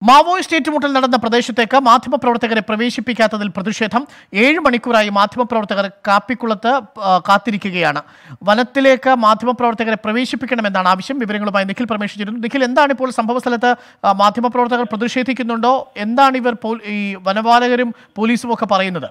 Maoist ഏറ്റുമുട്ടൽ നടന്ന പ്രദേശത്തേക്ക് മാധ്യമപ്രവർത്തകരെ പ്രവേശിപ്പിക്കാത്തതിൽ പ്രതിഷേധം ഏഴ് മണിക്കൂറായി മാധ്യമപ്രവർത്തകർ കാപ്പിക്കുളത്ത് ആ, കാത്തിരിക്കുകയാണ് വനത്തിലേക്ക് മാധ്യമപ്രവർത്തകരെ പ്രവേശിപ്പിക്കണമെന്നാണ് ആവശ്യം വിവരങ്ങളുമായി നിഖിൽ പരമേശ്വർ ചേരുന്നു നിഖിൽ എന്താണ് ഇപ്പോൾ സംഭവ സ്ഥലത്ത് ആ, മാധ്യമപ്രവർത്തകർ പ്രതിഷേധിക്കുന്നുണ്ടോ എന്താണ് ഇവർ പോ- ഈ വനപാലകരും പോലീസും ഒക്കെ പറയുന്നത്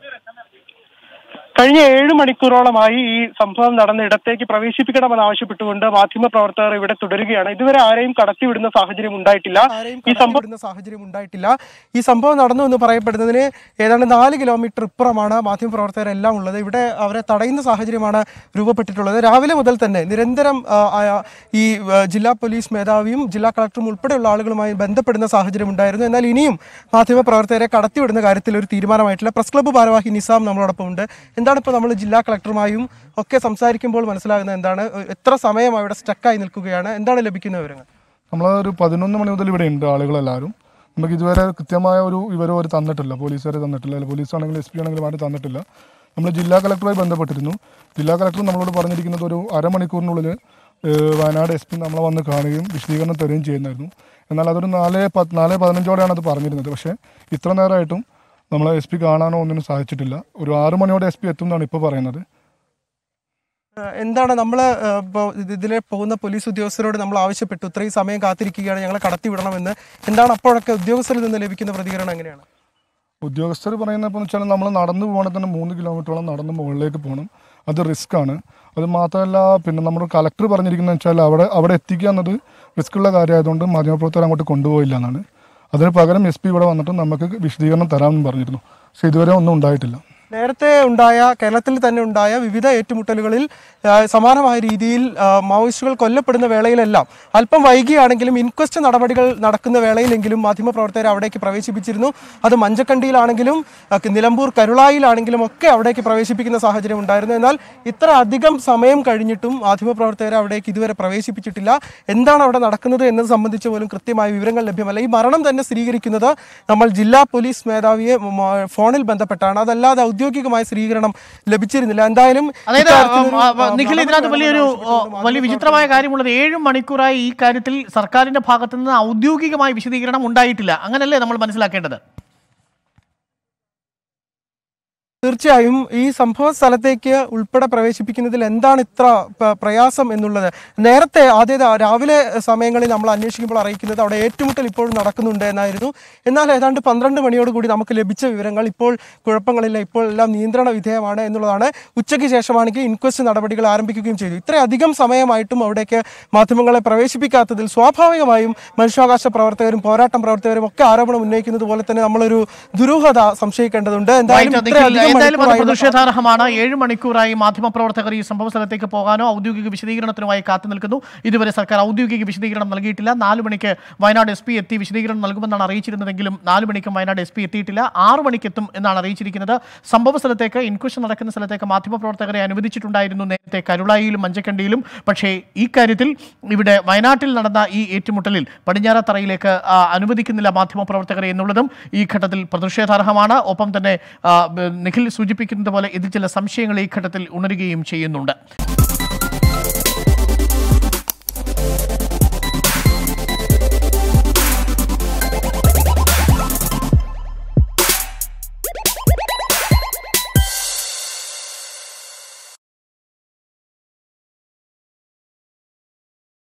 കഴിഞ്ഞ ഏഴ് മണിക്കൂറോളമായി ഈ സംഭവം നടന്ന ഇടത്തേക്ക് പ്രവേശിപ്പിക്കണമെന്ന് ആവശ്യപ്പെട്ടുകൊണ്ട് മാധ്യമപ്രവർത്തകർ ഇവിടെ തുടരുകയാണ് ഇതുവരെ ആരെയും കടത്തിവിടുന്ന സാഹചര്യം ഉണ്ടായിട്ടില്ല ആരെയും ഈ സംഭവം കടത്തിവിടുന്ന സാഹചര്യം ഉണ്ടായിട്ടില്ല ഈ സംഭവം നടന്നു എന്ന് പറയപ്പെടുന്നതിന് ഏതാണ്ട് നാല് കിലോമീറ്റർ ഇപ്പുറമാണ് മാധ്യമപ്രവർത്തകരെല്ലാം ഉള്ളത് ഇവിടെ അവരെ തടയുന്ന സാഹചര്യമാണ് രൂപപ്പെട്ടിട്ടുള്ളത് രാവിലെ മുതൽ തന്നെ നിരന്തരം ആ, ആ, ഈ ആ, ജില്ലാ പോലീസ് മേധാവിയും ജില്ലാ കളക്ടറും ഉൾപ്പെടെയുള്ള ആളുകളുമായി ബന്ധപ്പെടുന്ന സാഹചര്യം ഉണ്ടായിരുന്നു എന്നാൽ ഇനിയും മാധ്യമപ്രവർത്തകരെ കടത്തിവിടുന്ന കാര്യത്തിൽ ഒരു തീരുമാനമായിട്ടില്ല പ്രസ് ക്ലബ്ബ് ഭാരവാഹി നിസാം നമ്മളോടൊപ്പം ഉണ്ട് എന്താണ് ഇപ്പോൾ നമ്മൾ ജില്ലാ കളക്ടറുമായും ഒക്കെ സംസാരിക്കുമ്പോൾ മനസ്സിലാകുന്നത് എന്താണ് എത്ര സമയം അവിടെ സ്റ്റക്കായി നിൽക്കുകയാണ് എന്താണ് ലഭിക്കുന്ന വിവരങ്ങൾ നമ്മൾ ഒരു പതിനൊന്ന് മണി മുതൽ ഇവിടെ ഉണ്ട് ആളുകളെല്ലാവരും നമുക്ക് ഇതുവരെ കൃത്യമായ ഒരു വിവരം അവർ തന്നിട്ടില്ല പോലീസുകാർ തന്നിട്ടില്ല അല്ലെങ്കിൽ പോലീസ് ആണെങ്കിലും എസ് പി ആണെങ്കിലും ആരും തന്നിട്ടില്ല നമ്മൾ ജില്ലാ കളക്ടറുമായി ബന്ധപ്പെട്ടിരുന്നു ജില്ലാ കളക്ടർ നമ്മളോട് പറഞ്ഞിരിക്കുന്നത് ഒരു അരമണിക്കൂറിനുള്ളിൽ ഏഹ്, വയനാട് എസ് പി നമ്മളെ വന്ന് കാണുകയും വിശദീകരണം തരികയും ചെയ്യുന്നായിരുന്നു എന്നാൽ അതൊരു നാല് പത്ത് നാല് പതിനഞ്ചോടെയാണ് അത് പറഞ്ഞിരുന്നത് പക്ഷേ ഇത്ര നേരമായിട്ടും നമ്മളെ എസ് പി കാണാനോ ഒന്നിനും സാധിച്ചിട്ടില്ല ഒരു ആറ് മണിയോടെ എസ് പി എത്തും എന്നാണ് ഇപ്പോൾ പറയുന്നത് ഏഹ് എന്താണ് നമ്മൾ ഇപ്പോൾ ഇതിലെ പോകുന്ന പോലീസ് ഉദ്യോഗസ്ഥരോട് നമ്മൾ ആവശ്യപ്പെട്ടു ഇത്രയും സമയം കാത്തിരിക്കുകയാണ് ഞങ്ങളെ കടത്തിവിടണമെന്ന് എന്താണ് അപ്പോഴൊക്കെ ഉദ്യോഗസ്ഥരിൽ നിന്ന് ലഭിക്കുന്ന പ്രതികരണം എങ്ങനെയാണ് ഉദ്യോഗസ്ഥർ പറയുന്നപ്പോൾ വെച്ചാൽ നമ്മൾ നടന്നു പോകണമെങ്കിൽ തന്നെ മൂന്ന് കിലോമീറ്ററോളം നടന്ന് മുകളിലേക്ക് പോകണം അത് റിസ്ക് ആണ് അത് മാത്രമല്ല പിന്നെ നമ്മുടെ കളക്ടർ പറഞ്ഞിരിക്കുന്നത് വെച്ചാൽ അവിടെ അവിടെ എത്തിക്കുക എന്നത് റിസ്ക് ഉള്ള കാര്യമായതുകൊണ്ട് മാധ്യമപ്രവർത്തകർ അങ്ങോട്ട് കൊണ്ടുപോയില്ല എന്നാണ് അതിന് പകരം എസ് പി ഇവിടെ വന്നിട്ട് നമുക്ക് വിശദീകരണം തരാമെന്ന് പറഞ്ഞിരുന്നു പക്ഷേ ഇതുവരെ ഒന്നും ഉണ്ടായിട്ടില്ല നേരത്തെ ഉണ്ടായ കേരളത്തിൽ തന്നെ ഉണ്ടായ വിവിധ ഏറ്റുമുട്ടലുകളിൽ ആ, സമാനമായ രീതിയിൽ ആ, മാവോയിസ്റ്റുകൾ കൊല്ലപ്പെടുന്ന വേളയിലെല്ലാം അല്പം വൈകിയാണെങ്കിലും ഇൻക്വസ്റ്റ് നടപടികൾ നടക്കുന്ന വേളയിലെങ്കിലും മാധ്യമപ്രവർത്തകരെ അവിടേക്ക് പ്രവേശിപ്പിച്ചിരുന്നു അത് മഞ്ചക്കണ്ടിയിലാണെങ്കിലും ആ, നിലമ്പൂർ കരുളായിലാണെങ്കിലും ഒക്കെ അവിടേക്ക് പ്രവേശിപ്പിക്കുന്ന സാഹചര്യം ഉണ്ടായിരുന്നു എന്നാൽ ഇത്ര അധികം സമയം കഴിഞ്ഞിട്ടും മാധ്യമപ്രവർത്തകരെ അവിടേക്ക് ഇതുവരെ പ്രവേശിപ്പിച്ചിട്ടില്ല എന്താണ് അവിടെ നടക്കുന്നത് എന്നത് സംബന്ധിച്ച് പോലും കൃത്യമായ വിവരങ്ങൾ ലഭ്യമല്ല ഈ മരണം തന്നെ സ്ഥിരീകരിക്കുന്നത് നമ്മൾ ജില്ലാ പോലീസ് മേധാവിയെ മ- ഫോണിൽ ബന്ധപ്പെട്ടാണ് അതല്ലാതെ ഔദ്യോഗികമായ സ്ഥിരീകരണം ലഭിച്ചിരുന്നില്ല എന്തായാലും അതായത് ഇക്കാര്യത്തിലൊരു, ആ, ആ, ആ, നിഖിൽ നടപടി ഇതിനകത്ത് വലിയൊരു വേണമെന്ന് ആ, ആവശ്യപ്പെട്ടുകൊണ്ട് വലിയ വിചിത്രമായ കാര്യമുള്ളത് ഏഴ് മണിക്കൂറായി ഈ കാര്യത്തിൽ സർക്കാരിന്റെ ഭാഗത്തു നിന്ന് ഔദ്യോഗികമായ വിശദീകരണം ഉണ്ടായിട്ടില്ല അങ്ങനല്ലേ നമ്മൾ മനസ്സിലാക്കേണ്ടത് തീർച്ചയായും ഈ സംഭവ സ്ഥലത്തേക്ക് ഉൾപ്പെടെ പ്രവേശിപ്പിക്കുന്നതിൽ എന്താണ് ഇത്ര പ- പ്രയാസം എന്നുള്ളത് നേരത്തെ ആദ്യ രാവിലെ സമയങ്ങളിൽ നമ്മൾ അന്വേഷിക്കുമ്പോൾ അറിയിക്കുന്നത് അവിടെ ഏറ്റുമുട്ടൽ ഇപ്പോഴും നടക്കുന്നുണ്ട് എന്നായിരുന്നു എന്നാൽ ഏതാണ്ട് പന്ത്രണ്ട് മണിയോട് കൂടി നമുക്ക് ലഭിച്ച വിവരങ്ങൾ ഇപ്പോൾ കുഴപ്പങ്ങളില്ല ഇപ്പോൾ എല്ലാം നിയന്ത്രണ വിധേയമാണ് എന്നുള്ളതാണ് ഉച്ചയ്ക്ക് ശേഷമാണെങ്കിൽ ഇൻക്വസ്റ്റ് നടപടികൾ ആരംഭിക്കുകയും ചെയ്തു ഇത്രയധികം സമയമായിട്ടും അവിടേക്ക് മാധ്യമങ്ങളെ പ്രവേശിപ്പിക്കാത്തതിൽ സ്വാഭാവികമായും മനുഷ്യാവകാശ പ്രവർത്തകരും പോരാട്ടം പ്രവർത്തകരും ഒക്കെ ആരോപണം ഉന്നയിക്കുന്നത് പോലെ തന്നെ നമ്മളൊരു ദുരൂഹത സംശയിക്കേണ്ടതുണ്ട് എന്തായാലും Right, നിഖിൽ, ഇത്രയധികം എന്തായാലും അത് മണിക്കൂറായി പ്രതിഷേധാർഹമാണ് ഏഴ് മണിക്കൂറായി മാധ്യമപ്രവർത്തകർ ഈ സംഭവ സ്ഥലത്തേക്ക് പോകാനോ ഔദ്യോഗിക വിശദീകരണത്തിനുമായി കാത്തു നിൽക്കുന്നു ഇതുവരെ സർക്കാർ ഔദ്യോഗിക വിശദീകരണം നൽകിയിട്ടില്ല നാല് മണിക്ക് വയനാട് എസ് പി എത്തി വിശദീകരണം നൽകുമെന്നാണ് അറിയിച്ചിരുന്നതെങ്കിലും നാല് മണിക്കും വയനാട് എസ് പി എത്തിയിട്ടില്ല ആറ് മണിക്ക് എത്തും എന്നാണ് അറിയിച്ചിരിക്കുന്നത് സംഭവ സ്ഥലത്തേക്ക് ഇൻക്വസ്റ്റ് നടക്കുന്ന സ്ഥലത്തേക്ക് മാധ്യമപ്രവർത്തകരെ അനുവദിച്ചിട്ടുണ്ടായിരുന്നു നേരത്തെ കരുളായിയിലും മഞ്ചക്കണ്ടിയിലും പക്ഷേ ഈ കാര്യത്തിൽ ഇവിടെ വയനാട്ടിൽ നടന്ന ഈ ഏറ്റുമുട്ടലിൽ പടിഞ്ഞാറത്തറയിലേക്ക് ആ, അനുവദിക്കുന്നില്ല മാധ്യമപ്രവർത്തകരെ എന്നുള്ളതും ഈ ഘട്ടത്തിൽ പ്രതിഷേധാർഹമാണ് ഒപ്പം തന്നെ ആ, ബ- നിഖിൽ സൂചിപ്പിക്കുന്നത് പോലെ ഇതിൽ ചില സംശയങ്ങൾ ഈ ഘട്ടത്തിൽ ഉണരുകയും ചെയ്യുന്നുണ്ട്